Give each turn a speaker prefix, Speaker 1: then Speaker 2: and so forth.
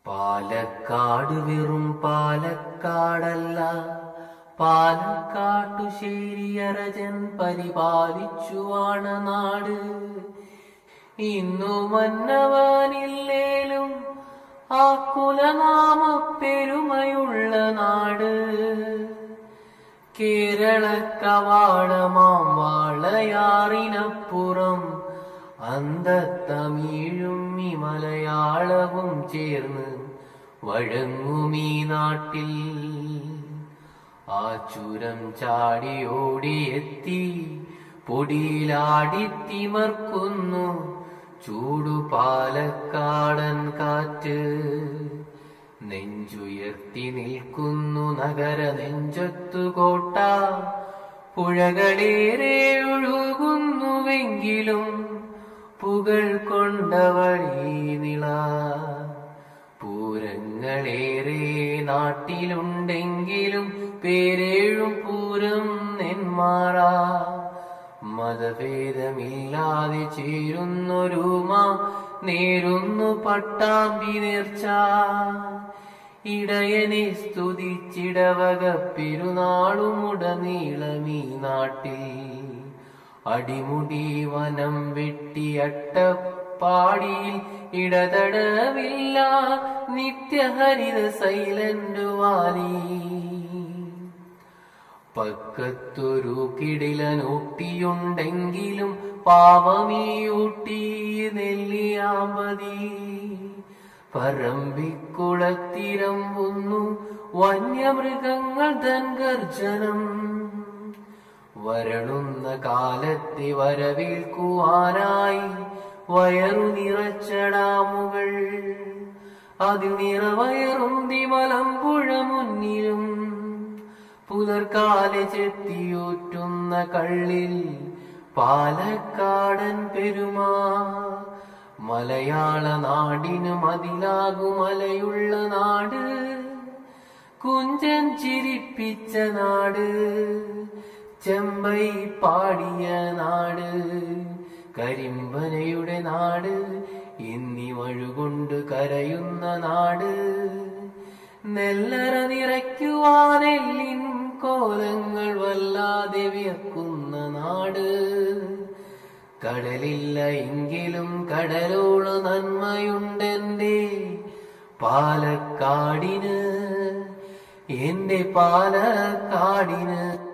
Speaker 1: പാലക്കാട് വെറും പാലക്കാടല്ല പാലക്കാട്ടു ശേരിയറജൻ പരിപാലിച്ചുവാണ് നാട് ഇന്നു മന്നവാനില്ലേലും ആ കുലനാമ പെരുമയുള്ള നാട് കേരള കവാടമാം വാളയാറിനപ്പുറം അന്തത്തമീഴും ഈ മലയാളവും ചേർന്ന് വഴങ്ങുമീ നാട്ടിൽ ആ ചുരം ചാടിയോടിയെത്തി പൊടിയിലാടിത്തിമർക്കുന്നു ചൂടു പാലക്കാടൻ കാറ്റ് നെഞ്ചുയർത്തി നിൽക്കുന്നു നഗര നെഞ്ചത്തു കോട്ട പുഴകളേറെ ഒഴുകുന്നുവെങ്കിലും പുകൾ കൊണ്ട വഴി നിള പൂരങ്ങളേറെ നാട്ടിലുണ്ടെങ്കിലും പേരേഴും പൂരം നെന്മാറാ മതഭേദമില്ലാതെ ചേരുന്നൊരുമ നേരുന്നു പട്ടാമ്പി നേർച്ച ഇടയനെ സ്തുതിച്ചിടവക പെരുന്നാളുമുടനീളമീ നാട്ടിൽ അടിമുടി വനം വെട്ടിയട്ടപ്പാടിയിൽ ഇടതടവില്ല നിത്യഹരിത സൈലന്റ് വാലി പക്കത്തൊരു കിടിലനൂട്ടിയുണ്ടെങ്കിലും പാവമീയൂട്ടി നെല്ലിയാമ്പതി പറമ്പിക്കുളത്തിരമ്പുന്നു വന്യമൃഗങ്ങൾ തൻ ഗർജനം വരളുന്ന കാലത്തെ വരവേൽക്കുവാനായി വയറു നിറച്ചടാമുകൾ അതിൽ നിറവയറുന്തി മലമ്പുഴ മുന്നിലും പുലർക്കാലെ ചെത്തിയൂറ്റുന്ന കള്ളിൽ പാലക്കാടൻ പെരുമാ മലയാള നാടിനു മതിലാകു മലയുള്ള നാട് കുഞ്ചൻ ചിരിപ്പിച്ച നാട് ചെമ്പൈ പാടിയ നാട് കരിമ്പനയുടെ നാട് ഇന്നി മഴുകൊണ്ട് കരയുന്ന നാട് നെല്ലറ നിറയ്ക്കുവാനെല്ലിൻ കോലങ്ങൾ വല്ലാതെ വിയക്കുന്ന നാട് കടലില്ല എങ്കിലും കടലോള് നന്മയുണ്ടെന്റെ പാലക്കാടിന് എന്റെ പാലക്കാടിന്